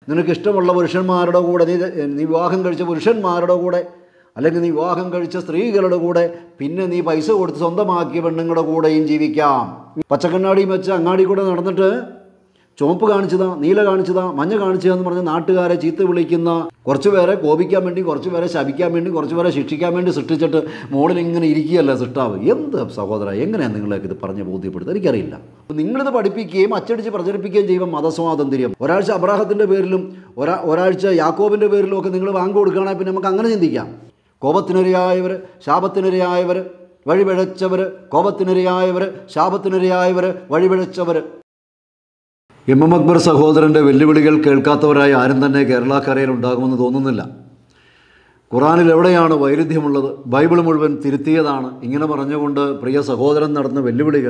നിനക്ക് ഇഷ്ടമുള്ള പുരുഷന്മാരുടെ കൂടെ നീ നീ വിവാഹം കഴിച്ച പുരുഷന്മാരുടെ കൂടെ അല്ലെങ്കിൽ നീ വിവാഹം കഴിച്ച സ്ത്രീകളുടെ കൂടെ പിന്നെ നീ പൈസ കൊടുത്ത് സ്വന്തമാക്കിയ പെണ്ണുങ്ങളുടെ കൂടെയും ജീവിക്കാം പച്ചക്കണ്ണാടിയും വെച്ച് അങ്ങാടി കൂടെ നടന്നിട്ട് ചുവപ്പ് കാണിച്ചതാ നീല കാണിച്ചതാ മഞ്ഞ കാണിച്ചതാന്ന് പറഞ്ഞ് നാട്ടുകാരെ ചീത്ത വിളിക്കുന്ന കുറച്ച് പേരെ കോപിക്കാൻ വേണ്ടി കുറച്ച് പേരെ ശപിക്കാൻ വേണ്ടി കുറച്ച് പേരെ ശിക്ഷിക്കാൻ വേണ്ടി സൃഷ്ടിച്ചിട്ട് മുകളിൽ ഇങ്ങനെ ഇരിക്കുകയല്ല സൃഷ്ടാവ് എന്ത് സഹോദര എങ്ങനെയാണ് നിങ്ങളൊക്കെ ഇത് പറഞ്ഞ് ബോധ്യപ്പെടുത്തുക എനിക്കറിയില്ല അപ്പോൾ നിങ്ങളിത് പഠിപ്പിക്കുകയും അച്ചടിച്ച് പ്രചരിപ്പിക്കുകയും ചെയ്യുമ്പോൾ മതസ്വാതന്ത്ര്യം ഒരാഴ്ച അബ്രാഹത്തിൻ്റെ പേരിലും ഒരാ ഒരാഴ്ച യാക്കോബിൻ്റെ പേരിലും ഒക്കെ നിങ്ങൾ വാങ്ങി കൊടുക്കുകയാണെങ്കിൽ പിന്നെ നമുക്ക് അങ്ങനെ ചിന്തിക്കാം കോപത്തിനിരയായവർ ശാപത്തിനിരയായവർ വഴിപിഴച്ചവർ കോപത്തിനിരയായവർ ശാപത്തിനിരയായവർ വഴിപിഴച്ചവർ എം എം അക്ബർ സഹോദരൻ്റെ വെല്ലുവിളികൾ കേൾക്കാത്തവരായി ആരും തന്നെ കേരളക്കരയിൽ ഉണ്ടാകുമെന്ന് തോന്നുന്നില്ല ഖുറാനിൽ എവിടെയാണ് വൈരുദ്ധ്യമുള്ളത് ബൈബിൾ മുഴുവൻ തിരുത്തിയതാണ് ഇങ്ങനെ പറഞ്ഞുകൊണ്ട് പ്രിയ സഹോദരൻ നടന്ന വെല്ലുവിളികൾ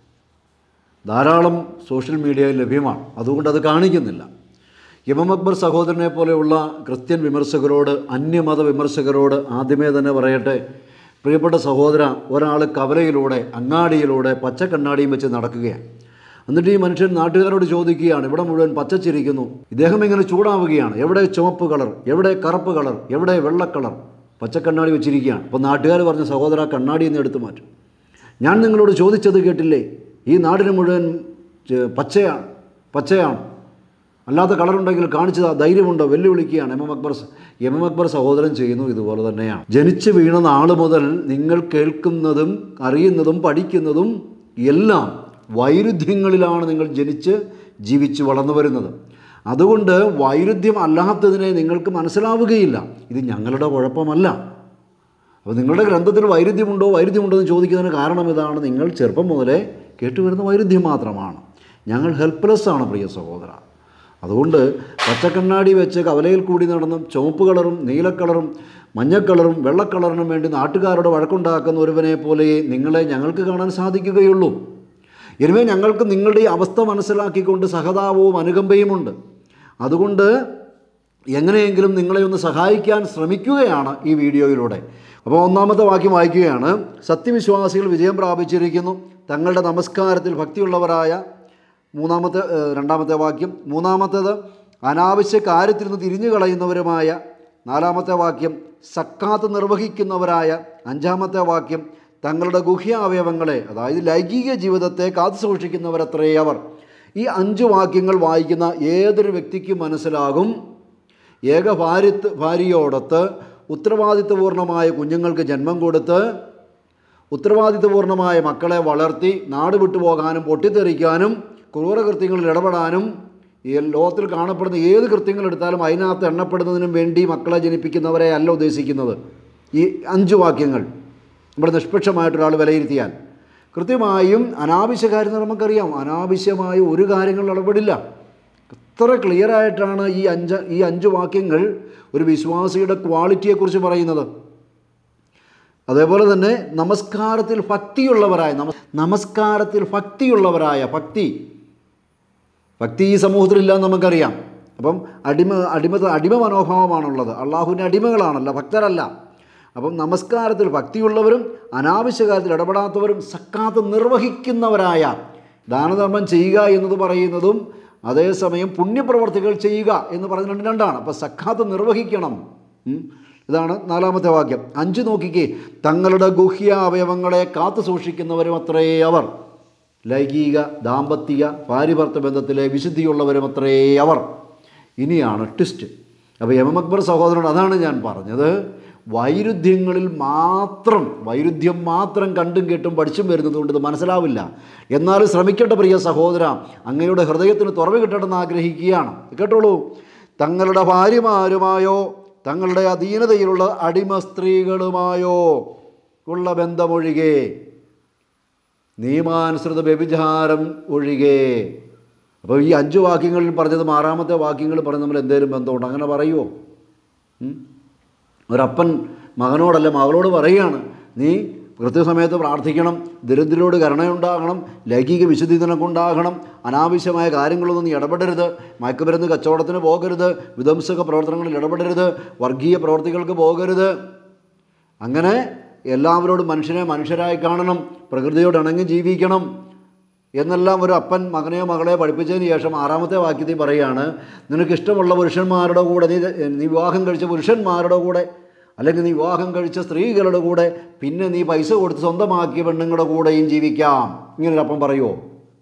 ധാരാളം സോഷ്യൽ മീഡിയയിൽ ലഭ്യമാണ് അതുകൊണ്ട് അത് കാണിക്കുന്നില്ല എം എം അക്ബർ സഹോദരനെ പോലെയുള്ള ക്രിസ്ത്യൻ വിമർശകരോട് അന്യമത വിമർശകരോട് ആദ്യമേ തന്നെ പറയട്ടെ പ്രിയപ്പെട്ട സഹോദര ഒരാൾ കവലയിലൂടെ അങ്ങാടിയിലൂടെ പച്ചക്കണ്ണാടിയും വെച്ച് നടക്കുകയാണ് എന്നിട്ട് ഈ മനുഷ്യൻ നാട്ടുകാരോട് ചോദിക്കുകയാണ് ഇവിടെ മുഴുവൻ പച്ചച്ചിരിക്കുന്നു ഇദ്ദേഹം ഇങ്ങനെ ചൂടാവുകയാണ് എവിടെ ചുവപ്പ് കളർ എവിടെ കറുപ്പ് കളർ എവിടെ വെള്ള കളർ പച്ചക്കണ്ണാടി വെച്ചിരിക്കുകയാണ് അപ്പോൾ നാട്ടുകാർ പറഞ്ഞ സഹോദര കണ്ണാടി എന്ന് എടുത്തു മാറ്റും ഞാൻ നിങ്ങളോട് ചോദിച്ചത് കേട്ടില്ലേ ഈ നാടിന് മുഴുവൻ ചെ- പച്ചയാണ് പച്ചയാണ് അല്ലാത്ത കളറുണ്ടെങ്കിൽ കാണിച്ചതാ ധൈര്യമുണ്ടോ വെല്ലുവിളിക്കുകയാണ് എം എം അക്ബർ സ- എം എം അക്ബർ സഹോദരൻ ചെയ്യുന്നു ഇതുപോലെ തന്നെയാണ് ജനിച്ചു വീണ നാൾ മുതൽ നിങ്ങൾ കേൾക്കുന്നതും അറിയുന്നതും പഠിക്കുന്നതും എല്ലാം വൈരുദ്ധ്യങ്ങളിലാണ് നിങ്ങൾ ജനിച്ച് ജീവിച്ച് വളർന്നു വരുന്നത് അതുകൊണ്ട് വൈരുദ്ധ്യം അല്ലാത്തതിനെ നിങ്ങൾക്ക് മനസ്സിലാവുകയില്ല ഇത് ഞങ്ങളുടെ കുഴപ്പമല്ല അപ്പോൾ നിങ്ങളുടെ ഗ്രന്ഥത്തിൽ വൈരുദ്ധ്യമുണ്ടോ വൈരുദ്ധ്യമുണ്ടോ എന്ന് ചോദിക്കുന്നതിന് കാരണം ഇതാണ് നിങ്ങൾ ചെറുപ്പം മുതലേ കേട്ടുവരുന്ന വൈരുദ്ധ്യം മാത്രമാണ് ഞങ്ങൾ ഹെൽപ്ലെസ് ആണ് പ്രിയ സഹോദര അതുകൊണ്ട് പച്ചക്കണ്ണാടി വെച്ച് കവലയിൽ കൂടി നടന്നും ചുവപ്പ് കളറും നീല കളറും മഞ്ഞ കളറും വെള്ള കളറിനും വേണ്ടി നാട്ടുകാരോട് വഴക്കുണ്ടാക്കുന്ന ഒരുവനെ പോലെ നിങ്ങളെ ഞങ്ങൾക്ക് കാണാൻ സാധിക്കുകയുള്ളൂ ഇനിമേ ഞങ്ങൾക്ക് നിങ്ങളുടെ ഈ അവസ്ഥ മനസ്സിലാക്കിക്കൊണ്ട് സഹതാപവും അനുകമ്പയുമുണ്ട് അതുകൊണ്ട് എങ്ങനെയെങ്കിലും നിങ്ങളെ ഒന്ന് സഹായിക്കാൻ ശ്രമിക്കുകയാണ് ഈ വീഡിയോയിലൂടെ അപ്പോൾ ഒന്നാമത്തെ വാക്യം വായിക്കുകയാണ് സത്യവിശ്വാസികൾ വിജയം പ്രാപിച്ചിരിക്കുന്നു തങ്ങളുടെ നമസ്കാരത്തിൽ ഭക്തിയുള്ളവരായ മൂന്നാമത്തെ ഏഹ്, രണ്ടാമത്തെ വാക്യം മൂന്നാമത്തേത് അനാവശ്യ കാര്യത്തിൽ നിന്ന് തിരിഞ്ഞു കളയുന്നവരുമായ നാലാമത്തെ വാക്യം സക്കാത്ത് നിർവഹിക്കുന്നവരായ അഞ്ചാമത്തെ വാക്യം തങ്ങളുടെ ഗുഹ്യ അവയവങ്ങളെ അതായത് ലൈംഗിക ജീവിതത്തെ കാത്തു സൂക്ഷിക്കുന്നവരത്രേ അവർ ഈ അഞ്ച് വാക്യങ്ങൾ വായിക്കുന്ന ഏതൊരു വ്യക്തിക്കും മനസ്സിലാകും ഏക ഭാര്യത്ത് ഭാര്യയോടൊത്ത് ഉത്തരവാദിത്വപൂർണമായ കുഞ്ഞുങ്ങൾക്ക് ജന്മം കൊടുത്ത് ഉത്തരവാദിത്വപൂർണമായ മക്കളെ വളർത്തി നാട് വിട്ടുപോകാനും പൊട്ടിത്തെറിക്കാനും ക്രൂരകൃത്യങ്ങളിൽ ഇടപെടാനും ഈ ലോകത്തിൽ കാണപ്പെടുന്ന ഏത് കൃത്യങ്ങൾ എടുത്താലും അതിനകത്ത് എണ്ണപ്പെടുന്നതിനും വേണ്ടി മക്കളെ ജനിപ്പിക്കുന്നവരെ അല്ല ഉദ്ദേശിക്കുന്നത് ഈ അഞ്ച് വാക്യങ്ങൾ നമ്മുടെ നിഷ്പക്ഷമായിട്ടൊരാൾ വിലയിരുത്തിയാൽ കൃത്യമായും അനാവശ്യ കാര്യങ്ങൾ നമുക്കറിയാം അനാവശ്യമായ ഒരു കാര്യങ്ങളിൽ ഇടപെടില്ല എത്ര ക്ലിയർ ആയിട്ടാണ് ഈ അഞ്ച് ഈ അഞ്ച് വാക്യങ്ങൾ ഒരു വിശ്വാസിയുടെ ക്വാളിറ്റിയെക്കുറിച്ച് പറയുന്നത് അതേപോലെ തന്നെ നമസ്കാരത്തിൽ ഭക്തിയുള്ളവരായ നമ നമസ്കാരത്തിൽ ഭക്തിയുള്ളവരായ ഭക്തി ഭക്തി ഈ സമൂഹത്തിലില്ല എന്ന് നമുക്കറിയാം അപ്പം അടിമ അടിമ അടിമ മനോഭാവമാണുള്ളത് അള്ളാഹുവിൻ്റെ അടിമകളാണല്ലോ ഭക്തരല്ല അപ്പം നമസ്കാരത്തിൽ ഭക്തിയുള്ളവരും അനാവശ്യ കാര്യത്തിൽ ഇടപെടാത്തവരും സക്കാത്ത് നിർവഹിക്കുന്നവരായ ദാനധർമ്മം ചെയ്യുക എന്നത് പറയുന്നതും അതേസമയം പുണ്യപ്രവർത്തികൾ ചെയ്യുക എന്ന് പറയുന്നത് രണ്ട് രണ്ടാണ് അപ്പം സക്കാത്ത് നിർവഹിക്കണം ഉം. ഇതാണ് നാലാമത്തെ വാക്യം അഞ്ച് നോക്കിക്കേ തങ്ങളുടെ ഗുഹ്യ അവയവങ്ങളെ കാത്തു സൂക്ഷിക്കുന്നവരും അത്രേ അവർ ലൈംഗിക ദാമ്പത്തിക ഭാര്യഭർത്ത ബന്ധത്തിലെ വിശുദ്ധിയുള്ളവരും അത്രേ അവർ ഇനിയാണ് ട്വിസ്റ്റ് അപ്പോൾ എം എം അക്ബർ സഹോദരനോട് അതാണ് ഞാൻ പറഞ്ഞത് വൈരുദ്ധ്യങ്ങളിൽ മാത്രം വൈരുദ്ധ്യം മാത്രം കണ്ടും കേട്ടും പഠിച്ചും വരുന്നത് കൊണ്ട് ഇത് മനസ്സിലാവില്ല എന്നാലും ശ്രമിക്കട്ടെ പ്രിയ സഹോദര അങ്ങയുടെ ഹൃദയത്തിന് തുറവ് കിട്ടണമെന്ന് ആഗ്രഹിക്കുകയാണ് കേട്ടോളൂ തങ്ങളുടെ ഭാര്യമാരുമായോ തങ്ങളുടെ അധീനതയിലുള്ള അടിമ സ്ത്രീകളുമായോ ഉള്ള ബന്ധമൊഴികെ നിയമാനുസൃത വ്യഭിചാരം ഒഴികെ അപ്പോൾ ഈ അഞ്ച് വാക്യങ്ങളിൽ പറഞ്ഞതും ആറാമത്തെ വാക്യങ്ങൾ പറഞ്ഞ് നമ്മൾ എന്തേലും ബന്ധമുണ്ട് അങ്ങനെ പറയുമോ ഉം? ഒരപ്പൻ മകനോടല്ല മകളോട് പറയുകയാണ് നീ കൃത്യസമയത്ത് പ്രാർത്ഥിക്കണം ദരിദ്രരോട് കരുണയുണ്ടാകണം ലൈംഗിക വിശുദ്ധി നിനക്കുണ്ടാകണം അനാവശ്യമായ കാര്യങ്ങളൊന്നും നീ ഇടപെടരുത് മയക്കുമരുന്ന് കച്ചവടത്തിന് പോകരുത് വിധ്വംസക പ്രവർത്തനങ്ങളിൽ ഇടപെടരുത് വർഗീയ പ്രവർത്തികൾക്ക് പോകരുത് അങ്ങനെ എല്ലാവരോടും മനുഷ്യനെ മനുഷ്യരായി കാണണം പ്രകൃതിയോട് ഇണങ്ങി ജീവിക്കണം എന്നെല്ലാം ഒരു അപ്പൻ മകനെയോ മകളെയോ പഠിപ്പിച്ചതിന് ശേഷം ആറാമത്തെ വാക്യത്തിൽ പറയുകയാണ് നിനക്ക് ഇഷ്ടമുള്ള പുരുഷന്മാരുടെ കൂടെ നീ നീ വിവാഹം കഴിച്ച പുരുഷന്മാരുടെ കൂടെ അല്ലെങ്കിൽ നീ വിവാഹം കഴിച്ച സ്ത്രീകളുടെ കൂടെ പിന്നെ നീ പൈസ കൊടുത്ത് സ്വന്തമാക്കിയ പെണ്ണുങ്ങളുടെ കൂടെയും ജീവിക്കാം ഇങ്ങനൊരു അപ്പം പറയുമോ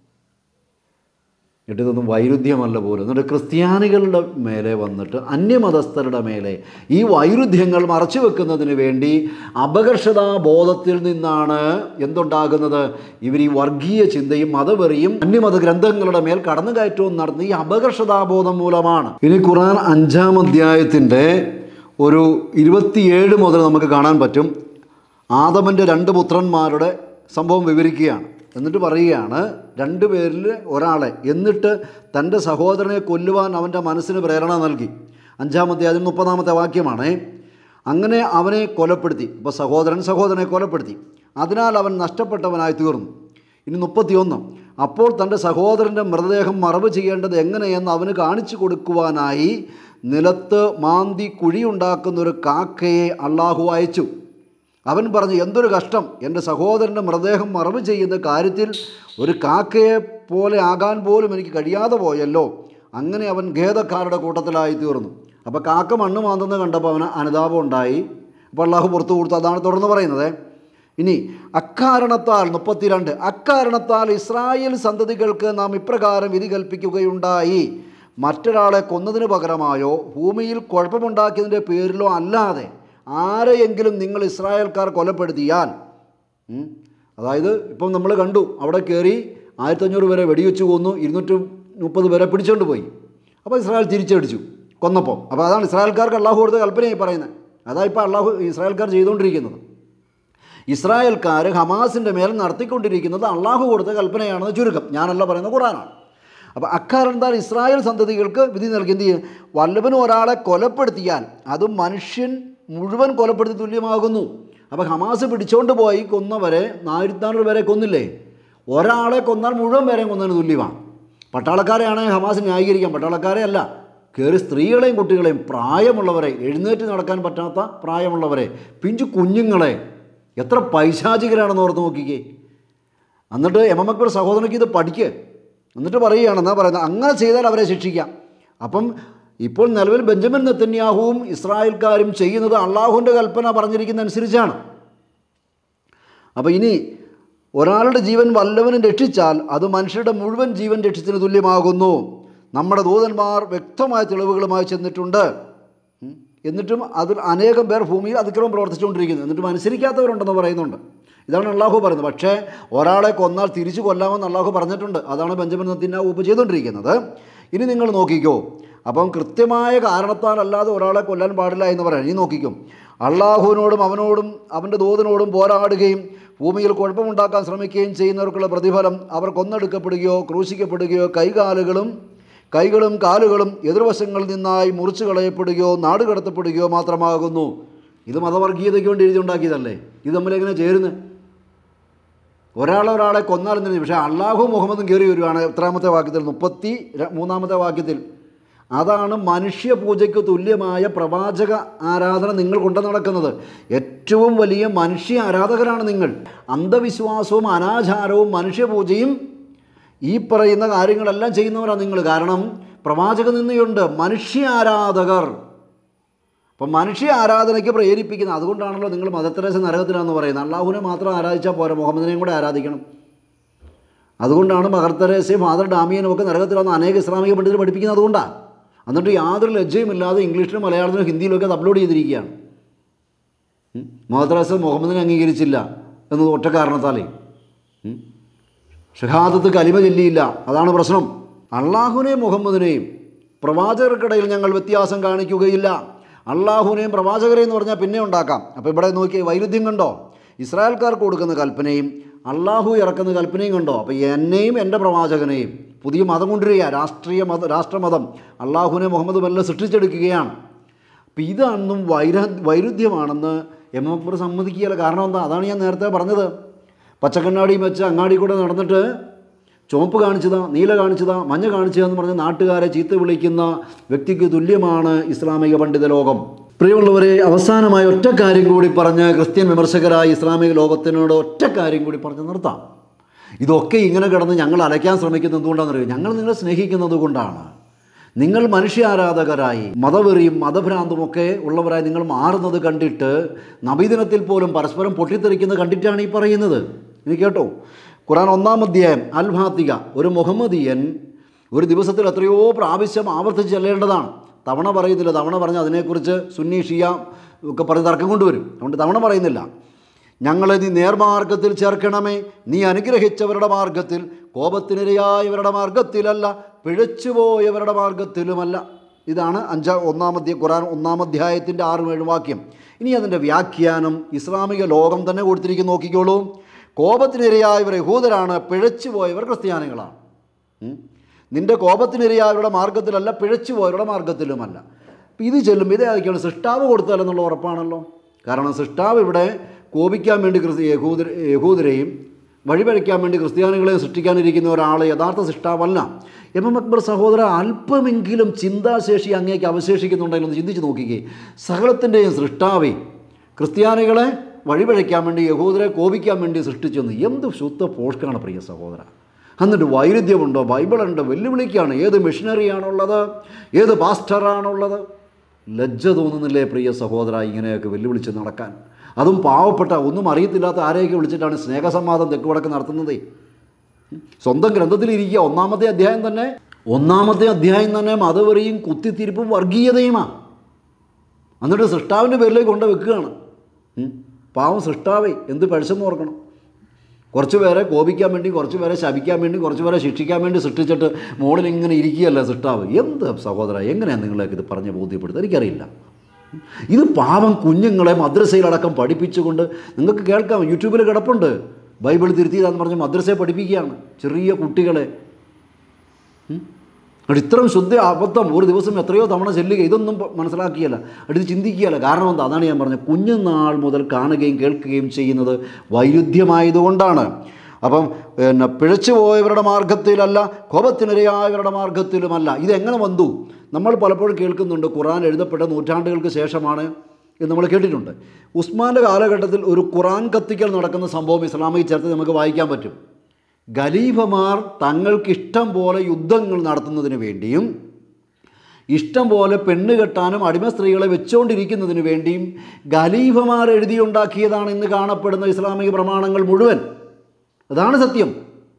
എന്നിട്ട് ഇതൊന്നും വൈരുദ്ധ്യമല്ല പോലും എന്നിട്ട് ക്രിസ്ത്യാനികളുടെ മേലെ വന്നിട്ട് അന്യമതസ്ഥരുടെ മേലെ ഈ വൈരുദ്ധ്യങ്ങൾ മറച്ചു വെക്കുന്നതിന് വേണ്ടി അപകർഷതാ ബോധത്തിൽ നിന്നാണ് എന്തുണ്ടാകുന്നത് ഇവർ ഈ വർഗീയ ചിന്തയും മതവെറിയും അന്യമത ഗ്രന്ഥങ്ങളുടെ മേൽ കടന്നുകയറ്റവും നടത്തുന്ന ഈ അപകർഷതാബോധം മൂലമാണ് ഇനി ഖുറാൻ അഞ്ചാം അധ്യായത്തിൻ്റെ ഒരു ഇരുപത്തിയേഴ് മുതൽ നമുക്ക് കാണാൻ പറ്റും ആദമൻ്റെ രണ്ട് പുത്രന്മാരുടെ സംഭവം വിവരിക്കുകയാണ് എന്നിട്ട് പറയുകയാണ് രണ്ടു പേരിൽ ഒരാളെ എന്നിട്ട് തൻ്റെ സഹോദരനെ കൊല്ലുവാൻ അവൻ്റെ മനസ്സിന് പ്രേരണ നൽകി അഞ്ചാമത്തെ അതിന് മുപ്പതാമത്തെ വാക്യമാണ് അങ്ങനെ അവനെ കൊലപ്പെടുത്തി ഇപ്പോൾ സഹോദരൻ സഹോദരനെ കൊലപ്പെടുത്തി അതിനാൽ അവൻ നഷ്ടപ്പെട്ടവനായി തീർന്നു ഇനി മുപ്പത്തിയൊന്ന് അപ്പോൾ തൻ്റെ സഹോദരൻ്റെ മൃതദേഹം മറവ് ചെയ്യേണ്ടത് എങ്ങനെയെന്ന് അവന് കാണിച്ചു കൊടുക്കുവാനായി നിലത്ത് മാന്തി കുഴിയുണ്ടാക്കുന്ന ഒരു കാക്കയെ അള്ളാഹു അയച്ചു അവൻ പറഞ്ഞു എന്തൊരു കഷ്ടം എൻ്റെ സഹോദരൻ്റെ മൃതദേഹം മറവ് ചെയ്യുന്ന കാര്യത്തിൽ ഒരു കാക്കയെ പോലെ ആകാൻ പോലും എനിക്ക് കഴിയാതെ പോയല്ലോ അങ്ങനെ അവൻ ഖേദക്കാരുടെ കൂട്ടത്തിലായി തീർന്നു അപ്പോൾ കാക്ക മണ്ണ് മാന്തുന്നത് കണ്ടപ്പോൾ അവന് അനുതാപം ഉണ്ടായി അപ്പോൾ അള്ളാഹു പുറത്തു കൊടുത്തു അതാണ് തുടർന്ന് പറയുന്നത് ഇനി അക്കാരണത്താൽ മുപ്പത്തിരണ്ട് അക്കാരണത്താൽ ഇസ്രായേൽ സന്തതികൾക്ക് നാം ഇപ്രകാരം വിധി കൽപ്പിക്കുകയുണ്ടായി മറ്റൊരാളെ കൊന്നതിന് പകരമായോ ഭൂമിയിൽ കുഴപ്പമുണ്ടാക്കിയതിൻ്റെ പേരിലോ അല്ലാതെ ആരെയെങ്കിലും നിങ്ങൾ ഇസ്രായേൽക്കാർ കൊലപ്പെടുത്തിയാൽ ഉം, അതായത് ഇപ്പം നമ്മൾ കണ്ടു അവിടെ കയറി ആയിരത്തഞ്ഞൂറ് പേരെ വെടിവെച്ച് കൊന്നു ഇരുന്നൂറ്റി മുപ്പത് പേരെ പിടിച്ചുകൊണ്ട് പോയി അപ്പോൾ ഇസ്രായേൽ തിരിച്ചടിച്ചു കൊന്നപ്പോൾ അപ്പോൾ അതാണ് ഇസ്രായേൽക്കാർക്ക് അള്ളാഹു കൊടുത്ത കൽപ്പനയായി പറയുന്നത് അതാ ഇപ്പോൾ അള്ളാഹു ഇസ്രായേൽക്കാർ ചെയ്തുകൊണ്ടിരിക്കുന്നത് ഇസ്രായേൽക്കാർ ഹമാസിൻ്റെ മേൽ നടത്തിക്കൊണ്ടിരിക്കുന്നത് അള്ളാഹു കൊടുത്ത കൽപ്പനയാണെന്ന് ചുരുക്കം ഞാനല്ല പറയുന്ന ഖുറാനാണ് അപ്പോൾ അക്കാരണത്താൽ ഇസ്രായേൽ സന്തതികൾക്ക് വിധി നൽകി എന്ത് ചെയ്യും വല്ലവനും ഒരാളെ കൊലപ്പെടുത്തിയാൽ അത് മനുഷ്യൻ മുഴുവൻ കൊലപ്പെടുത്തി തുല്യമാകുന്നു അപ്പോൾ ഹമാസ് പിടിച്ചോണ്ട് പോയി കൊന്നവരെ ആയിരത്തി പേരെ കൊന്നില്ലേ ഒരാളെ കൊന്നാൽ മുഴുവൻ പേരെയും കൊന്നതിന് തുല്യമാണ് പട്ടാളക്കാരെയാണ് ഹമാസ് ന്യായീകരിക്കാം പട്ടാളക്കാരെ അല്ല കയറി സ്ത്രീകളെയും കുട്ടികളെയും പ്രായമുള്ളവരെ എഴുന്നേറ്റ് നടക്കാൻ പറ്റാത്ത പ്രായമുള്ളവരെ പിഞ്ചു കുഞ്ഞുങ്ങളെ എത്ര പൈശാചികരാണെന്ന് ഓർത്ത് നോക്കിക്കേ എന്നിട്ട് എം എം അക്ബർ സഹോദരനക്ക് ഇത് പഠിക്ക് എന്നിട്ട് പറയുകയാണ് എന്നാ പറയുന്നത് അങ്ങനെ ചെയ്താൽ അവരെ ശിക്ഷിക്കാം അപ്പം ഇപ്പോൾ നിലവിൽ ബെഞ്ചമിൻ നെത്തന്യാഹുവും ഇസ്രായേൽക്കാരും ചെയ്യുന്നത് അള്ളാഹുവിൻ്റെ കൽപ്പന പറഞ്ഞിരിക്കുന്ന അനുസരിച്ചാണ് അപ്പോൾ ഇനി ഒരാളുടെ ജീവൻ വല്ലവനും രക്ഷിച്ചാൽ അത് മനുഷ്യരുടെ മുഴുവൻ ജീവൻ രക്ഷിച്ചതിന് തുല്യമാകുന്നു നമ്മുടെ ദൂതന്മാർ വ്യക്തമായ തെളിവുകളുമായി ചെന്നിട്ടുണ്ട് ഉം. എന്നിട്ടും അതിൽ അനേകം പേർ ഭൂമിയിൽ അതിക്രമം പ്രവർത്തിച്ചുകൊണ്ടിരിക്കുന്നു എന്നിട്ടും അനുസരിക്കാത്തവരുണ്ടെന്ന് പറയുന്നുണ്ട് ഇതാണ് അള്ളാഹു പറയുന്നത് പക്ഷേ ഒരാളെ കൊന്നാൽ തിരിച്ചു കൊല്ലാമെന്ന് അള്ളാഹു പറഞ്ഞിട്ടുണ്ട് അതാണ് ബെഞ്ചമിൻ നത്തിൻ്റെ ഊപ്പ് ചെയ്തുകൊണ്ടിരിക്കുന്നത് ഇനി നിങ്ങൾ നോക്കിക്കോ അപ്പം കൃത്യമായ കാരണത്താൽ അല്ലാതെ ഒരാളെ കൊല്ലാൻ പാടില്ല എന്ന് പറയാം ഇനി നോക്കിക്കും അള്ളാഹുവിനോടും അവനോടും അവൻ്റെ ദൂതനോടും പോരാടുകയും ഭൂമിയിൽ കുഴപ്പമുണ്ടാക്കാൻ ശ്രമിക്കുകയും ചെയ്യുന്നവർക്കുള്ള പ്രതിഫലം അവർ കൊന്നെടുക്കപ്പെടുകയോ ക്രൂശിക്കപ്പെടുകയോ കൈകാലുകളും കൈകളും കാലുകളും എതിർവശങ്ങളിൽ നിന്നായി മുറിച്ചു കളയപ്പെടുകയോ നാടുകടത്തപ്പെടുകയോ മാത്രമാകുന്നു ഇത് മതവർഗീയതയ്ക്ക് വേണ്ടി എഴുതി ഉണ്ടാക്കിയതല്ലേ ഇത് തമ്മിലെങ്ങനെ ചേരുന്നത് ഒരാളെ ഒരാളെ കൊന്നാൽ എന്തിനു പക്ഷേ അള്ളാഹു മുഹമ്മദും കയറി വരുവാണ് എത്രാമത്തെ വാക്യത്തിൽ മുപ്പത്തി ര- മൂന്നാമത്തെ വാക്യത്തിൽ അതാണ് മനുഷ്യ പൂജയ്ക്ക് തുല്യമായ പ്രവാചക ആരാധന നിങ്ങൾ കൊണ്ടു നടക്കുന്നത് ഏറ്റവും വലിയ മനുഷ്യ ആരാധകരാണ് നിങ്ങൾ അന്ധവിശ്വാസവും അനാചാരവും മനുഷ്യപൂജയും ഈ പറയുന്ന കാര്യങ്ങളെല്ലാം ചെയ്യുന്നവരാണ് നിങ്ങൾ കാരണം പ്രവാചക നിന്നയുണ്ട് മനുഷ്യ ആരാധകർ അപ്പം മനുഷ്യ ആരാധനയ്ക്ക് പ്രേരിപ്പിക്കുന്നത് അതുകൊണ്ടാണല്ലോ നിങ്ങൾ മദത്തരേസ നരകത്തിലാണെന്ന് പറയുന്നത് അള്ളാഹുവിനെ മാത്രം ആരാധിച്ചാൽ പോരാ മുഹമ്മദിനെയും കൂടെ ആരാധിക്കണം അതുകൊണ്ടാണ് മദർ തെരേസയും ഫാദർ ഡാമിയനും ഒക്കെ നരകത്തിലാണെന്ന് അനേക ഇസ്ലാമിക പണ്ഡിതർ പഠിപ്പിക്കുന്നത് അതുകൊണ്ടാണ് എന്നിട്ട് യാതൊരു ലജ്ജയുമില്ലാതെ ഇംഗ്ലീഷിലും മലയാളത്തിലും ഹിന്ദിയിലും ഒക്കെ അത് അപ്ലോഡ് ചെയ്തിരിക്കുകയാണ് ഉം. മദർ തെരേസ മുഹമ്മദിനെ അംഗീകരിച്ചില്ല എന്നത് ഒറ്റ കാരണത്താലേ ഉം. ഷഹാദത്ത് കലിമ ചൊല്ലിയില്ല അതാണ് പ്രശ്നം അള്ളാഹുവിനെയും മുഹമ്മദിനെയും പ്രവാചകർക്കിടയിൽ ഞങ്ങൾ വ്യത്യാസം കാണിക്കുകയില്ല അള്ളാഹുവിനെയും പ്രവാചകരെയും എന്ന് പറഞ്ഞാൽ പിന്നെ ഉണ്ടാക്കാം അപ്പോൾ ഇവിടെ നോക്കിയ വൈരുദ്ധ്യം കണ്ടോ ഇസ്രായേൽക്കാർക്ക് കൊടുക്കുന്ന കൽപ്പനയും അള്ളാഹു ഇറക്കുന്ന കൽപ്പനയും കണ്ടോ അപ്പോൾ എന്നെയും എൻ്റെ പ്രവാചകനെയും പുതിയ മതം കൊണ്ടുവരിക രാഷ്ട്രീയ മത രാഷ്ട്രമതം അള്ളാഹുവിനെ മുഹമ്മദ് മെല്ലെ സൃഷ്ടിച്ചെടുക്കുകയാണ് അപ്പം ഇതൊന്നും വൈര വൈരുദ്ധ്യമാണെന്ന് എം എം അക്ബർ സമ്മതിക്കുകയില്ല കാരണം എന്താ അതാണ് ഞാൻ നേരത്തെ പറഞ്ഞത് പച്ചക്കണ്ണാടിയും വെച്ച് അങ്ങാടി കൂടെ നടന്നിട്ട് ചുവപ്പ് കാണിച്ചതാ നീല കാണിച്ചതാ മഞ്ഞ കാണിച്ചതെന്ന് പറഞ്ഞ് നാട്ടുകാരെ ചീത്ത വിളിക്കുന്ന വ്യക്തിക്ക് തുല്യമാണ് ഇസ്ലാമിക പണ്ഡിത ലോകം പ്രിയമുള്ളവരെ അവസാനമായി ഒറ്റ കാര്യം കൂടി പറഞ്ഞ് ക്രിസ്ത്യൻ വിമർശകരായ ഇസ്ലാമിക ലോകത്തിനോട് ഒറ്റ കാര്യം കൂടി പറഞ്ഞ് നിർത്താം ഇതൊക്കെ ഇങ്ങനെ കിടന്ന് ഞങ്ങൾ അലയ്ക്കാൻ ശ്രമിക്കുന്നത് എന്തുകൊണ്ടാണെന്നറിയോ ഞങ്ങൾ നിങ്ങളെ സ്നേഹിക്കുന്നത് കൊണ്ടാണ് നിങ്ങൾ മനുഷ്യാരാധകരായി മതവെറിയും മതഭ്രാന്തും ഒക്കെ ഉള്ളവരായി നിങ്ങൾ മാറുന്നത് കണ്ടിട്ട് നബിദിനത്തിൽ പോലും പരസ്പരം പൊട്ടിത്തെറിക്കുന്നത് കണ്ടിട്ടാണ് ഈ പറയുന്നത് ഇനി കേട്ടോ ഖുറാൻ ഒന്നാം അധ്യായം അൽ ഫാത്തിക ഒരു മുഹമ്മദിയൻ ഒരു ദിവസത്തിൽ എത്രയോ പ്രാവശ്യം ആവർത്തിച്ച് ചെല്ലേണ്ടതാണ് തവണ പറയുന്നില്ല തവണ പറഞ്ഞ് അതിനെക്കുറിച്ച് സുന്നി ഷിയ ഒക്കെ പറഞ്ഞ് തർക്കം കൊണ്ടുവരും അതുകൊണ്ട് തവണ പറയുന്നില്ല ഞങ്ങളെ നീ നേർമാർഗത്തിൽ ചേർക്കണമേ നീ അനുഗ്രഹിച്ചവരുടെ മാർഗത്തിൽ കോപത്തിനിരയായവരുടെ മാർഗത്തിലല്ല പിഴച്ചുപോയവരുടെ മാർഗത്തിലുമല്ല ഇതാണ് അഞ്ചാ ഒന്നാമധ്യ ഖുറാൻ ഒന്നാം അധ്യായത്തിൻ്റെ ആറും ഏഴും വാക്യം ഇനി അതിൻ്റെ വ്യാഖ്യാനം ഇസ്ലാമിക ലോകം തന്നെ കൊടുത്തിരിക്കുന്നു നോക്കിക്കോളൂ കോപത്തിനിരയായവർ യഹൂദരാണ് പിഴച്ചുപോയവർ ക്രിസ്ത്യാനികളാണ് ഉം. നിന്റെ കോപത്തിനിരയായവരുടെ മാർഗത്തിലല്ല പിഴച്ചുപോയവരുടെ മാർഗത്തിലുമല്ല അപ്പം ഇത് ചെല്ലുമ്പോൾ ഇതേ ആയിരിക്കണം സൃഷ്ടാവ് കൊടുത്താലെന്നുള്ള ഉറപ്പാണല്ലോ കാരണം സൃഷ്ടാവ് ഇവിടെ കോപിക്കാൻ വേണ്ടി ക്രിസ്തി യഹൂദ യഹൂദരെയും വഴിപഴിക്കാൻ വേണ്ടി ക്രിസ്ത്യാനികളെയും സൃഷ്ടിക്കാനിരിക്കുന്ന ഒരാൾ യഥാർത്ഥ സൃഷ്ടാവല്ല എം എം അക്ബർ സഹോദര അല്പമെങ്കിലും ചിന്താശേഷി അങ്ങേക്ക് അവശേഷിക്കുന്നുണ്ടെങ്കിൽ ഒന്ന് ചിന്തിച്ച് നോക്കിക്കേ സകലത്തിൻ്റെയും സൃഷ്ടാവേ ക്രിസ്ത്യാനികളെ വഴിപഴിക്കാൻ വേണ്ടി യഹൂദരെ കോപിക്കാൻ വേണ്ടി സൃഷ്ടിച്ചെന്ന് എന്ത് ശുദ്ധ പോഷ്കാണ് പ്രിയ സഹോദര എന്നിട്ട് വൈരുദ്ധ്യമുണ്ടോ ബൈബിളുണ്ട് വെല്ലുവിളിക്കാണ് ഏത് മിഷനറിയാണുള്ളത് ഏത് പാസ്റ്ററാണുള്ളത് ലജ്ജ തോന്നുന്നില്ലേ പ്രിയ സഹോദര ഇങ്ങനെയൊക്കെ വെല്ലുവിളിച്ച് നടക്കാൻ അതും പാവപ്പെട്ട ഒന്നും അറിയത്തില്ലാത്ത ആരെയൊക്കെ വിളിച്ചിട്ടാണ് സ്നേഹസംവാദം തെക്ക് വടക്ക് നടത്തുന്നത് സ്വന്തം ഗ്രന്ഥത്തിലിരിക്കുക ഒന്നാമത്തെ അധ്യായം തന്നെ ഒന്നാമത്തെ അധ്യായം തന്നെ മതവെറിയും കുത്തിത്തിരിപ്പും വർഗീയതയുമാണ് എന്നിട്ട് സൃഷ്ടാവിൻ്റെ പേരിലേക്ക് കൊണ്ട് വെക്കുകയാണ് ഉം. പാവം സൃഷ്ടാവേ എന്ത് പഴച്ചെന്ന് ഓർക്കണം കുറച്ച് പേരെ കോപിക്കാൻ വേണ്ടി കുറച്ച് പേരെ ശപിക്കാൻ വേണ്ടി കുറച്ച് പേരെ ശിക്ഷിക്കാൻ വേണ്ടി സൃഷ്ടിച്ചിട്ട് മോളിൽ ഇങ്ങനെ ഇരിക്കുകയല്ല സൃഷ്ടാവ് എന്ത് സഹോദര എങ്ങനെയാണ് നിങ്ങളെയൊക്കെ ഇത് പറഞ്ഞ് ബോധ്യപ്പെടുത്തുക എനിക്കറിയില്ല ഇത് പാവം കുഞ്ഞുങ്ങളെ മദ്രസയിലടക്കം പഠിപ്പിച്ചുകൊണ്ട് നിങ്ങൾക്ക് കേൾക്കാം യൂട്യൂബിൽ കിടപ്പുണ്ട് ബൈബിൾ തിരുത്തിയതാന്ന് പറഞ്ഞ് മദ്രസയെ പഠിപ്പിക്കുകയാണ് ചെറിയ കുട്ടികളെ ഉം? അവിടെ ഇത്രയും ശുദ്ധ അബദ്ധം ഒരു ദിവസം എത്രയോ തവണ ചെല്ലുക ഇതൊന്നും പ- മനസ്സിലാക്കിയല്ല അടുത്ത് ചിന്തിക്കുകയല്ല കാരണം എന്താ അതാണ് ഞാൻ പറഞ്ഞത് കുഞ്ഞുനാൾ മുതൽ കാണുകയും കേൾക്കുകയും ചെയ്യുന്നത് വൈരുദ്ധ്യമായതുകൊണ്ടാണ് അപ്പം പിന്നെ പിഴച്ചു പോയവരുടെ മാർഗത്തിലല്ല കോപത്തിനിരയായവരുടെ മാർഗത്തിലുമല്ല ഇതെങ്ങനെ വന്നു നമ്മൾ പലപ്പോഴും കേൾക്കുന്നുണ്ട് ഖുറാൻ എഴുതപ്പെട്ട നൂറ്റാണ്ടുകൾക്ക് ശേഷമാണ് എന്ന് നമ്മൾ കേട്ടിട്ടുണ്ട് ഉസ്മാൻ്റെ കാലഘട്ടത്തിൽ ഒരു ഖുറാൻ കത്തിക്കൽ നടക്കുന്ന സംഭവം ഇസ്ലാമിക ചരിത്രത്തിൽ നമുക്ക് വായിക്കാൻ പറ്റും ഖലീഫമാർ തങ്ങൾക്കിഷ്ടം പോലെ യുദ്ധങ്ങൾ നടത്തുന്നതിന് വേണ്ടിയും ഇഷ്ടം പോലെ പെണ്ണ് കെട്ടാനും അടിമ സ്ത്രീകളെ വെച്ചുകൊണ്ടിരിക്കുന്നതിന് വേണ്ടിയും ഖലീഫമാർ എഴുതിയുണ്ടാക്കിയതാണ് ഇന്ന് കാണപ്പെടുന്ന ഇസ്ലാമിക പ്രമാണങ്ങൾ മുഴുവൻ അതാണ് സത്യം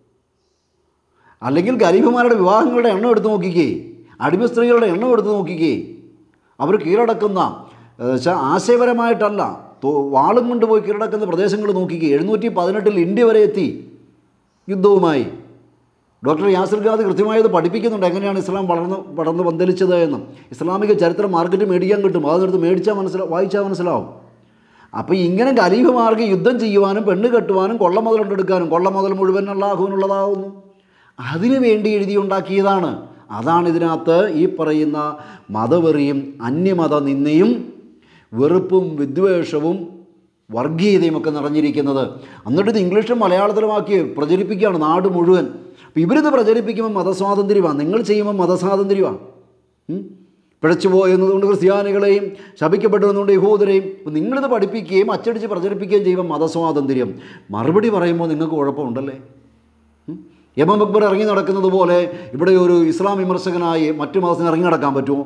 അല്ലെങ്കിൽ ഖലീഫമാരുടെ വിവാഹങ്ങളുടെ എണ്ണം എടുത്ത് നോക്കിക്കേ അടിമ സ്ത്രീകളുടെ എണ്ണം എടുത്ത് നോക്കിക്കേ അവർ കീഴടക്കുന്ന ഏഹ്, വെച്ചാൽ ആശയപരമായിട്ടല്ല തോ- വാളും കൊണ്ടുപോയി കീഴടക്കുന്ന പ്രദേശങ്ങൾ നോക്കിക്കേ എഴുന്നൂറ്റി പതിനെട്ടിൽ ഇന്ത്യ വരെ എത്തി യുദ്ധവുമായി ഡോക്ടർ യാസിർ ഖാദ് കൃത്യമായത് പഠിപ്പിക്കുന്നുണ്ട് എങ്ങനെയാണ് ഇസ്ലാം വളർന്ന് വളർന്ന് പന്തലിച്ചത് എന്നും ഇസ്ലാമിക ചരിത്രം മാർക്കറ്റ് മേടിക്കാൻ കിട്ടും അതിനടുത്ത് മേടിച്ചാൽ മനസ്സിലാ വായിച്ചാൽ മനസ്സിലാവും അപ്പോൾ ഇങ്ങനെ ഖലീഫമാർക്ക് യുദ്ധം ചെയ്യുവാനും പെണ്ണ് കെട്ടുവാനും കൊള്ള മുതലുണ്ടെടുക്കാനും കൊള്ള മുതൽ മുഴുവൻ അള്ളാഹുവിനുള്ളതാവുന്നു അതിനു വേണ്ടി എഴുതിയുണ്ടാക്കിയതാണ് അതാണ് ഇതിനകത്ത് ഈ പറയുന്ന മതവെറിയും അന്യമത നിന്നയും വെറുപ്പും വിദ്വേഷവും വർഗീയതയും ഒക്കെ നിറഞ്ഞിരിക്കുന്നത് എന്നിട്ട് ഇത് ഇംഗ്ലീഷും മലയാളത്തിലുമാക്കി പ്രചരിപ്പിക്കുകയാണ് നാട് മുഴുവൻ അപ്പോൾ ഇവരിത് പ്രചരിപ്പിക്കുമ്പോൾ മതസ്വാതന്ത്ര്യമാണ് നിങ്ങൾ ചെയ്യുമ്പോൾ മതസ്വാതന്ത്ര്യമാണ് ഉം? പിഴച്ചുപോയി എന്നതുകൊണ്ട് ക്രിസ്ത്യാനികളെയും ശപിക്കപ്പെട്ടു എന്നുകൊണ്ട് യഹൂദരെയും അപ്പോൾ നിങ്ങളിത് പഠിപ്പിക്കുകയും അച്ചടിച്ച് പ്രചരിപ്പിക്കുകയും ചെയ്യുമ്പോൾ മതസ്വാതന്ത്ര്യം മറുപടി പറയുമ്പോൾ നിങ്ങൾക്ക് കുഴപ്പമുണ്ടല്ലേ ഉം? എം എം അക്ബർ ഇറങ്ങി നടക്കുന്നത് പോലെ ഇവിടെ ഒരു ഇസ്ലാം വിമർശകനായി മറ്റു മതത്തിന് ഇറങ്ങി നടക്കാൻ പറ്റുമോ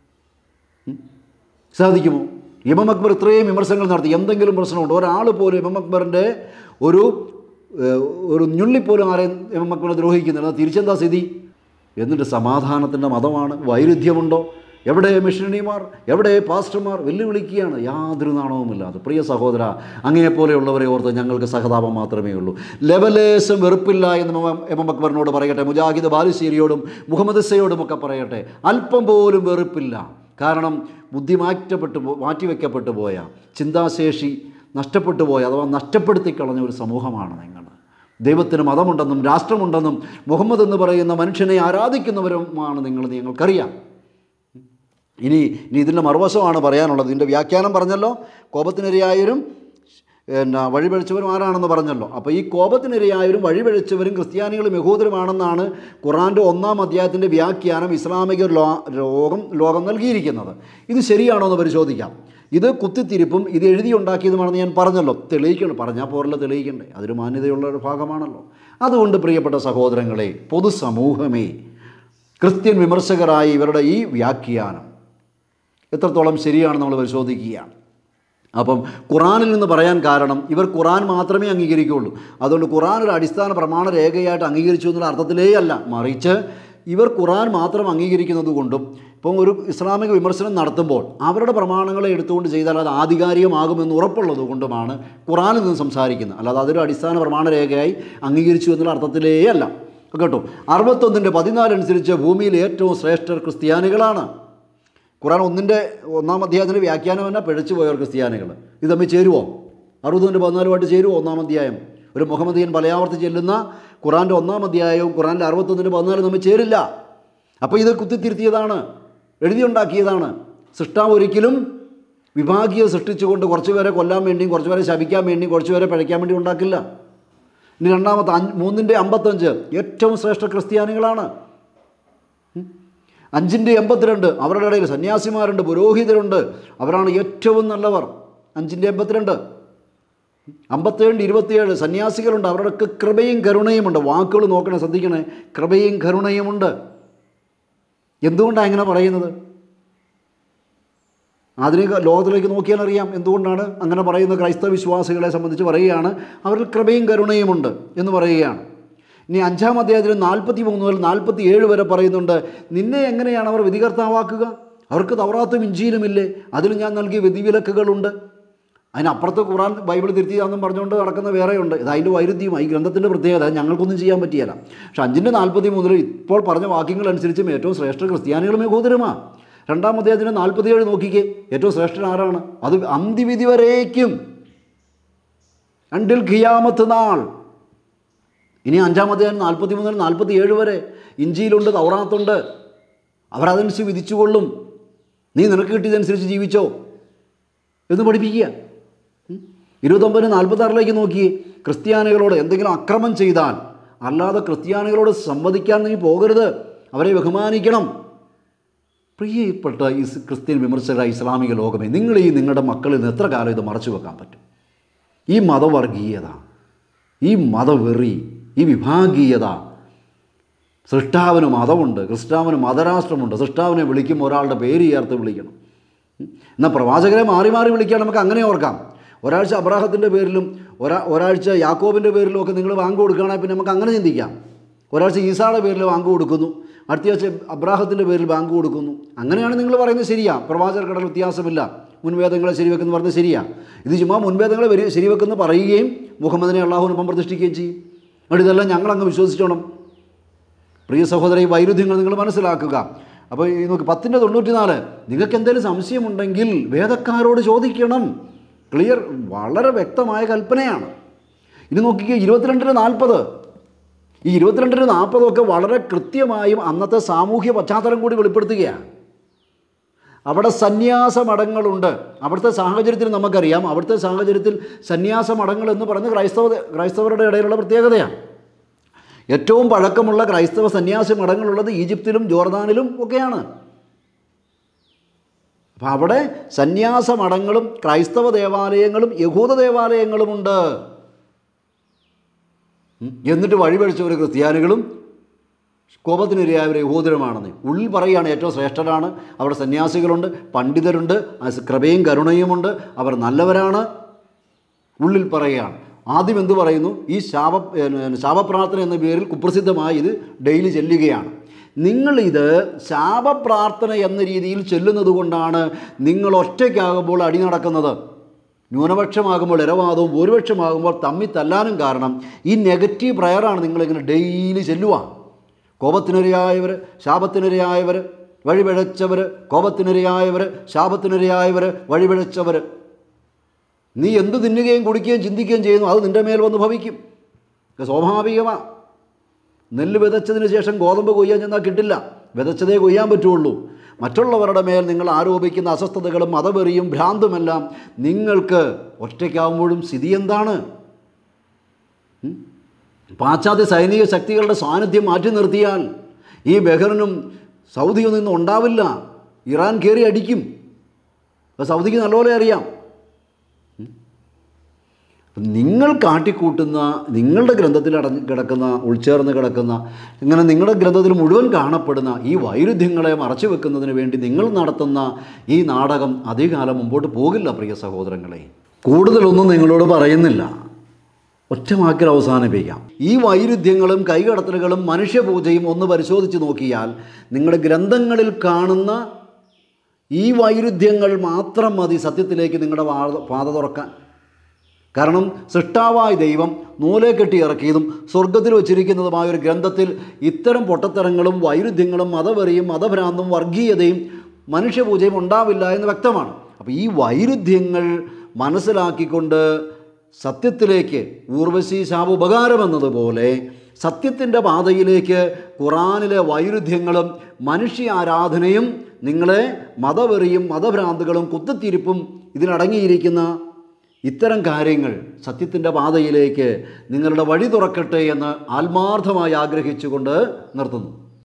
സാധിക്കുമോ ഇമം അക്ബർ ഇത്രയും വിമർശനങ്ങൾ നടത്തി എന്തെങ്കിലും പ്രശ്നമുണ്ടോ ഒരാൾ പോലും ഇമം അക്ബറിൻ്റെ ഒരു ഏഹ്, ഒരു ഞുള്ളിപ്പോലും ആരെയും ഇമം അക്ബറിനെ ദ്രോഹിക്കുന്നില്ല തിരിച്ചെന്താ സ്ഥിതി എന്നിട്ട് സമാധാനത്തിൻ്റെ മതമാണ് വൈരുദ്ധ്യമുണ്ടോ എവിടെ മിഷണറിമാർ എവിടെ പാസ്റ്റർമാർ വെല്ലുവിളിക്കുകയാണ് യാതൊരു നാണവുമില്ലാതെ പ്രിയ സഹോദര അങ്ങനെപ്പോലെയുള്ളവരെ ഓർത്ത് ഞങ്ങൾക്ക് സഹതാപം മാത്രമേ ഉള്ളൂ ലെവലേശം വെറുപ്പില്ല എന്ന് എം- എം എം അക്ബറിനോട് പറയട്ടെ മുജാഹിദ് ബാലുശ്ശേരിയോടും മുഹമ്മദ് ഇസയോടും ഒക്കെ പറയട്ടെ അല്പം പോലും വെറുപ്പില്ല കാരണം ബുദ്ധി മാറ്റപ്പെട്ടു പോ- മാറ്റിവെക്കപ്പെട്ടു പോയ ചിന്താശേഷി നഷ്ടപ്പെട്ടു പോയ അഥവാ നഷ്ടപ്പെടുത്തി കളഞ്ഞ ഒരു സമൂഹമാണ് നിങ്ങൾ ദൈവത്തിന് മതമുണ്ടെന്നും രാഷ്ട്രമുണ്ടെന്നും മുഹമ്മദ് എന്ന് പറയുന്ന മനുഷ്യനെ ആരാധിക്കുന്നവരുമാണ് നിങ്ങൾ നിങ്ങൾക്കറിയാം ഇനി ഇനി ഇതിൻ്റെ മറുവശമാണ് പറയാനുള്ളത് ഇതിൻ്റെ വ്യാഖ്യാനം പറഞ്ഞല്ലോ കോപത്തിനിരയായവരും എന്നാ വഴിപഴിച്ചവരും ആരാണെന്ന് പറഞ്ഞല്ലോ അപ്പോൾ ഈ കോപത്തിനിരയായവരും വഴിപഴിച്ചവരും ക്രിസ്ത്യാനികളും യഹൂദരുമാണെന്നാണ് ഖുറാൻ്റെ ഒന്നാം അധ്യായത്തിൻ്റെ വ്യാഖ്യാനം ഇസ്ലാമിക ലോ ലോകം ലോകം നൽകിയിരിക്കുന്നത് ഇത് ശരിയാണോ എന്ന് പരിശോധിക്കാം ഇത് കുത്തിത്തിരിപ്പും ഇത് എഴുതിയുണ്ടാക്കിയതുമാണെന്ന് ഞാൻ പറഞ്ഞല്ലോ തെളിയിക്കണം പറഞ്ഞാൽ പോരല്ല തെളിയിക്കണ്ടേ അതൊരു മാന്യതയുള്ള ഒരു ഭാഗമാണല്ലോ അതുകൊണ്ട് പ്രിയപ്പെട്ട സഹോദരങ്ങളെ പൊതുസമൂഹമേ ക്രിസ്ത്യൻ വിമർശകരായ ഇവരുടെ ഈ വ്യാഖ്യാനം എത്രത്തോളം ശരിയാണെന്ന് നമ്മൾ പരിശോധിക്കുകയാണ് അപ്പം ഖുറാനിൽ നിന്ന് പറയാൻ കാരണം ഇവർ ഖുറാൻ മാത്രമേ അംഗീകരിക്കുകയുള്ളൂ അതുകൊണ്ട് ഖുറാൻ ഒരു അടിസ്ഥാന പ്രമാണ രേഖയായിട്ട് അംഗീകരിച്ചു എന്നുള്ള അർത്ഥത്തിലേ അല്ല മറിച്ച് ഇവർ ഖുറാൻ മാത്രം അംഗീകരിക്കുന്നത് കൊണ്ടും ഇപ്പം ഒരു ഇസ്ലാമിക വിമർശനം നടത്തുമ്പോൾ അവരുടെ പ്രമാണങ്ങളെ എടുത്തുകൊണ്ട് ചെയ്താൽ അത് ആധികാരികമാകുമെന്ന് ഉറപ്പുള്ളത് കൊണ്ടുമാണ് ഖുറാനിൽ നിന്ന് സംസാരിക്കുന്നത് അല്ലാതെ അതൊരു അടിസ്ഥാന പ്രമാണ രേഖയായി അംഗീകരിച്ചു എന്നുള്ള അർത്ഥത്തിലേ അല്ല കേട്ടോ അറുപത്തൊന്നിൻ്റെ പതിനാലനുസരിച്ച് ഭൂമിയിൽ ഏറ്റവും ശ്രേഷ്ഠർ ക്രിസ്ത്യാനികളാണ് ഖുറാൻ ഒന്നിൻ്റെ ഒന്നാം അധ്യായത്തിൻ്റെ വ്യാഖ്യാനം തന്നെ പിഴച്ചു പോയവർ ക്രിസ്ത്യാനികൾ ഇത് തമ്മിൽ ചേരുവോ അറുപതിൻ്റെ പതിനാലുമായിട്ട് ചേരുവോ ഒന്നാം അധ്യായം ഒരു മുഹമ്മദിയൻ പലയാവർത്തി ചെല്ലുന്ന ഖുറാൻ്റെ ഒന്നാം അധ്യായവും ഖുറാൻ്റെ അറുപത്തൊന്നിൻ്റെ പതിനാലും തമ്മിൽ ചേരില്ല അപ്പോൾ ഇത് കുത്തിത്തിരുത്തിയതാണ് എഴുതിയുണ്ടാക്കിയതാണ് സൃഷ്ടാവ് ഒരിക്കലും വിഭാഗീയ സൃഷ്ടിച്ചുകൊണ്ട് കുറച്ച് പേരെ കൊല്ലാൻ വേണ്ടിയും കുറച്ച് പേരെ ശപിക്കാൻ വേണ്ടിയും കുറച്ച് പേരെ പഴയ്ക്കാൻ വേണ്ടി ഉണ്ടാക്കില്ല ഇനി രണ്ടാമത്തെ അഞ്ച് മൂന്നിൻ്റെ അമ്പത്തഞ്ച് ഏറ്റവും ശ്രേഷ്ഠ ക്രിസ്ത്യാനികളാണ് അഞ്ചിൻ്റെ എൺപത്തിരണ്ട് അവരുടെ ഇടയിൽ സന്യാസിമാരുണ്ട് പുരോഹിതരുണ്ട് അവരാണ് ഏറ്റവും നല്ലവർ അഞ്ചിൻ്റെ എൺപത്തിരണ്ട് അമ്പത്തേഴ് ഇരുപത്തിയേഴ് സന്യാസികളുണ്ട് അവരുടെയൊക്കെ കൃപയും കരുണയുമുണ്ട് വാക്കുകൾ നോക്കണേ ശ്രദ്ധിക്കണേ കൃപയും കരുണയുമുണ്ട് എന്തുകൊണ്ടാണ് അങ്ങനെ പറയുന്നത് ആധുനിക ലോകത്തിലേക്ക് നോക്കിയാൽ അറിയാം എന്തുകൊണ്ടാണ് അങ്ങനെ പറയുന്ന ക്രൈസ്തവ വിശ്വാസികളെ സംബന്ധിച്ച് പറയുകയാണ് അവരിൽ കൃപയും കരുണയുമുണ്ട് എന്ന് പറയുകയാണ് ഇനി അഞ്ചാം അധ്യായത്തിൽ നാൽപ്പത്തി മൂന്ന് മുതൽ നാൽപ്പത്തി ഏഴ് വരെ പറയുന്നുണ്ട് നിന്നെ എങ്ങനെയാണ് അവർ വിധികർത്താവാക്കുക അവർക്ക് തവറാത്തും ഇഞ്ചിയിലുമില്ലേ അതിൽ ഞാൻ നൽകിയ വിധിവിലക്കുകളുണ്ട് അതിനപ്പുറത്ത് ഖുറാൻ ബൈബിൾ തിരുത്തിയാണെന്നും പറഞ്ഞുകൊണ്ട് നടക്കുന്ന വേറെയുണ്ട് ഇത് അതിൻ്റെ വൈരുദ്ധ്യമായി ഈ ഗ്രന്ഥത്തിൻ്റെ പ്രത്യേകത ഞങ്ങൾക്കൊന്നും ചെയ്യാൻ പറ്റിയല്ല പക്ഷെ അഞ്ചിൻ്റെ നാൽപ്പത്തി മൂന്നിൽ ഇപ്പോൾ പറഞ്ഞ വാക്യങ്ങൾ അനുസരിച്ചും ഏറ്റവും ശ്രേഷ്ഠ ക്രിസ്ത്യാനികളും യഹൂദരുമാ രണ്ടാം അധ്യായത്തിന് നാൽപ്പത്തിയേഴ് നോക്കിക്കേ ഏറ്റവും ശ്രേഷ്ഠൻ ആരാണ് അത് അന്തിവിധി വരേക്കും അണ്ടിൽ ഖിയാമത്ത് നാൾ ഇനി അഞ്ചാം അധ്യായം നാൽപ്പത്തി മുതൽ നാൽപ്പത്തി ഏഴ് വരെ ഇഞ്ചിയിലുണ്ട് തൗറാത്തുണ്ട് അവരതനുസരിച്ച് വിധിച്ചുകൊള്ളും നീ നിനക്ക് കിട്ടിയതനുസരിച്ച് ജീവിച്ചോ എന്ന് പഠിപ്പിക്കുക ഉം. ഇരുപത്തൊമ്പതിന് നാൽപ്പത്താറിലേക്ക് നോക്കി ക്രിസ്ത്യാനികളോട് എന്തെങ്കിലും അക്രമം ചെയ്താൽ അല്ലാതെ ക്രിസ്ത്യാനികളോട് സംവദിക്കാൻ നീ പോകരുത് അവരെ ബഹുമാനിക്കണം പ്രിയപ്പെട്ട ഈ ക്രിസ്ത്യൻ വിമർശകരായ ഇസ്ലാമിക ലോകമേ നിങ്ങൾ ഈ നിങ്ങളുടെ മക്കളിൽ നിന്ന് എത്ര കാലം ഇത് മറച്ചു വെക്കാൻ പറ്റും ഈ മതവർഗീയത ഈ മതവെറി ഈ വിഭാഗീയത സൃഷ്ടാവിന് മതമുണ്ട് ക്രിസ്താവിന് മതരാഷ്ട്രമുണ്ട് സൃഷ്ടാവിനെ വിളിക്കുമ്പോൾ ഒരാളുടെ പേര് ചേർത്ത് വിളിക്കണം ഉം. എന്നാൽ പ്രവാചകരെ മാറി മാറി വിളിക്കാൻ നമുക്ക് അങ്ങനെ ഓർക്കാം ഒരാഴ്ച അബ്രാഹത്തിൻ്റെ പേരിലും ഒരാ ഒരാഴ്ച യാക്കോബിൻ്റെ പേരിലും ഒക്കെ നിങ്ങൾ വാങ്ങ് കൊടുക്കുകയാണെങ്കിൽ പിന്നെ നമുക്ക് അങ്ങനെ ചിന്തിക്കാം ഒരാഴ്ച ഈസായുടെ പേരിൽ വാങ്ങ് കൊടുക്കുന്നു അടുത്ത ആഴ്ച അബ്രാഹത്തിൻ്റെ പേരിൽ ബാങ്ക് കൊടുക്കുന്നു അങ്ങനെയാണ് നിങ്ങൾ പറയുന്നത് ശരിയാ പ്രവാചകർക്കിടയിൽ വ്യത്യാസമില്ല മുൻവേദങ്ങളെ ശരിവെക്കുന്നു പറഞ്ഞത് ശരിയാ ഇത് ചുമ്മാ മുൻവേദങ്ങളെ വരി ശരിവെക്കുന്നു പറയുകയും മുഹമ്മദിനെ അള്ളാഹുവിനൊപ്പം പ്രതിഷ്ഠിക്കുകയും ചെയ്യും അതുകൊണ്ട് ഇതെല്ലാം ഞങ്ങളങ്ങ് വിശ്വസിച്ചോണം പ്രിയ സഹോദര ഈ വൈരുദ്ധ്യങ്ങൾ നിങ്ങൾ മനസ്സിലാക്കുക അപ്പോൾ ഈ നോക്ക് പത്തിൻ്റെ തൊണ്ണൂറ്റിനാല് നിങ്ങൾക്ക് എന്തെങ്കിലും സംശയമുണ്ടെങ്കിൽ വേദക്കാരോട് ചോദിക്കണം ക്ലിയർ വളരെ വ്യക്തമായ കൽപ്പനയാണ് ഇനി നോക്കിക്കുക ഇരുപത്തിരണ്ടിന് നാൽപ്പത് ഈ ഇരുപത്തിരണ്ടിന് നാൽപ്പതൊക്കെ വളരെ കൃത്യമായും അന്നത്തെ സാമൂഹ്യ പശ്ചാത്തലം കൂടി വെളിപ്പെടുത്തുകയാണ് അവിടെ സന്യാസ മഠങ്ങളുണ്ട് അവിടുത്തെ സാഹചര്യത്തിൽ നമുക്കറിയാം അവിടുത്തെ സാഹചര്യത്തിൽ സന്യാസ മഠങ്ങൾ എന്ന് പറയുന്നത് ക്രൈസ്തവ ക്രൈസ്തവരുടെ ഇടയിലുള്ള പ്രത്യേകതയാണ് ഏറ്റവും പഴക്കമുള്ള ക്രൈസ്തവ സന്യാസി മഠങ്ങളുള്ളത് ഈജിപ്തിലും ജോർദാനിലും ഒക്കെയാണ് അപ്പം അവിടെ സന്യാസ മഠങ്ങളും ക്രൈസ്തവ ദേവാലയങ്ങളും യഹൂദ ദേവാലയങ്ങളുമുണ്ട് ഉം. എന്നിട്ട് വഴിപഴിച്ചവർ ക്രിസ്ത്യാനികളും കോപത്തിനിരയായവർ യഹൂദരുമാണെന്ന് ഉള്ളിൽ പറയുകയാണ് ഏറ്റവും ശ്രേഷ്ഠരാണ് അവിടെ സന്യാസികളുണ്ട് പണ്ഡിതരുണ്ട് അസ് കൃപയും കരുണയുമുണ്ട് അവർ നല്ലവരാണ് ഉള്ളിൽ പറയുകയാണ് ആദ്യം എന്ത് പറയുന്നു ഈ ശാപ ഏ, ശാപപ്രാർത്ഥന എന്ന പേരിൽ കുപ്രസിദ്ധമായി ഇത് ഡെയിലി ചെല്ലുകയാണ് നിങ്ങളിത് ശാപപ്രാർത്ഥന എന്ന രീതിയിൽ ചെല്ലുന്നത് കൊണ്ടാണ് നിങ്ങൾ ഒറ്റയ്ക്കാകുമ്പോൾ അടി നടക്കുന്നത് ന്യൂനപക്ഷമാകുമ്പോൾ ഇരവാദവും ഭൂരിപക്ഷമാകുമ്പോൾ തമ്മിൽ തല്ലാനും കാരണം ഈ നെഗറ്റീവ് പ്രയറാണ് നിങ്ങളിങ്ങനെ ഡെയിലി ചെല്ലുക കോപത്തിനിരയായവർ ശാപത്തിനിരയായവർ വഴിപിഴച്ചവർ കോപത്തിനിരയായവർ ശാപത്തിനിരയായവർ വഴിപിഴച്ചവർ നീ എന്ത് തിന്നുകയും കുടിക്കുകയും ചിന്തിക്കുകയും ചെയ്യുന്നു അത് നിൻ്റെ മേൽ വന്ന് ഭവിക്കും ഇത് സ്വാഭാവികമാണ് നെല്ല് വിതച്ചതിന് ശേഷം ഗോതമ്പ് കൊയ്യാൻ ചെന്നാൽ കിട്ടില്ല വിതച്ചതേ കൊയ്യാൻ പറ്റുള്ളൂ മറ്റുള്ളവരുടെ മേൽ നിങ്ങൾ ആരോപിക്കുന്ന അസ്വസ്ഥതകളും മതവെറിയും ഭ്രാന്തുമെല്ലാം നിങ്ങൾക്ക് ഒറ്റയ്ക്കാവുമ്പോഴും സ്ഥിതി എന്താണ് ഉം? പാശ്ചാത്യ സൈനിക ശക്തികളുടെ സാന്നിധ്യം മാറ്റി നിർത്തിയാൽ ഈ ബഹ്റിനും സൗദിയിൽ നിന്നും ഉണ്ടാവില്ല ഇറാൻ കയറി അടിക്കും അപ്പോൾ സൗദിക്ക് നല്ലപോലെ അറിയാം നിങ്ങൾ കാട്ടിക്കൂട്ടുന്ന നിങ്ങളുടെ ഗ്രന്ഥത്തിൽ അടഞ്ഞ് കിടക്കുന്ന ഉൾച്ചേർന്ന് കിടക്കുന്ന ഇങ്ങനെ നിങ്ങളുടെ ഗ്രന്ഥത്തിൽ മുഴുവൻ കാണപ്പെടുന്ന ഈ വൈരുദ്ധ്യങ്ങളെ മറച്ചു വെക്കുന്നതിന് വേണ്ടി നിങ്ങൾ നടത്തുന്ന ഈ നാടകം അധികകാലം മുമ്പോട്ട് പോകില്ല പ്രിയ സഹോദരങ്ങളെ കൂടുതലൊന്നും നിങ്ങളോട് പറയുന്നില്ല ഒറ്റ വാക്കിൽ അവസാനിപ്പിക്കാം ഈ വൈരുദ്ധ്യങ്ങളും കൈകടത്തലുകളും മനുഷ്യപൂജയും ഒന്ന് പരിശോധിച്ച് നോക്കിയാൽ നിങ്ങളുടെ ഗ്രന്ഥങ്ങളിൽ കാണുന്ന ഈ വൈരുദ്ധ്യങ്ങൾ മാത്രം മതി സത്യത്തിലേക്ക് നിങ്ങളുടെ വാ- പാത തുറക്കാൻ കാരണം സൃഷ്ടാവായ ദൈവം നൂലെ കെട്ടി ഇറക്കിയതും സ്വർഗത്തിൽ വച്ചിരിക്കുന്നതുമായ ഒരു ഗ്രന്ഥത്തിൽ ഇത്തരം പൊട്ടത്തരങ്ങളും വൈരുദ്ധ്യങ്ങളും മതവെറിയും മതഭ്രാന്തും വർഗീയതയും മനുഷ്യപൂജയും ഉണ്ടാവില്ല എന്ന് വ്യക്തമാണ് അപ്പോൾ ഈ വൈരുദ്ധ്യങ്ങൾ മനസ്സിലാക്കിക്കൊണ്ട് സത്യത്തിലേക്ക് ഊർവശി ശാപ ഉപകാരമെന്നതുപോലെ സത്യത്തിൻ്റെ പാതയിലേക്ക് ഖുറാനിലെ വൈരുദ്ധ്യങ്ങളും മനുഷ്യ ആരാധനയും നിങ്ങളെ മതവെറിയും മതഭ്രാന്തുകളും കുത്തിത്തിരിപ്പും ഇതിലടങ്ങിയിരിക്കുന്ന ഇത്തരം കാര്യങ്ങൾ സത്യത്തിൻ്റെ പാതയിലേക്ക് നിങ്ങളുടെ വഴി തുറക്കട്ടെ എന്ന് ആത്മാർത്ഥമായി ആഗ്രഹിച്ചുകൊണ്ട് നിർത്തുന്നു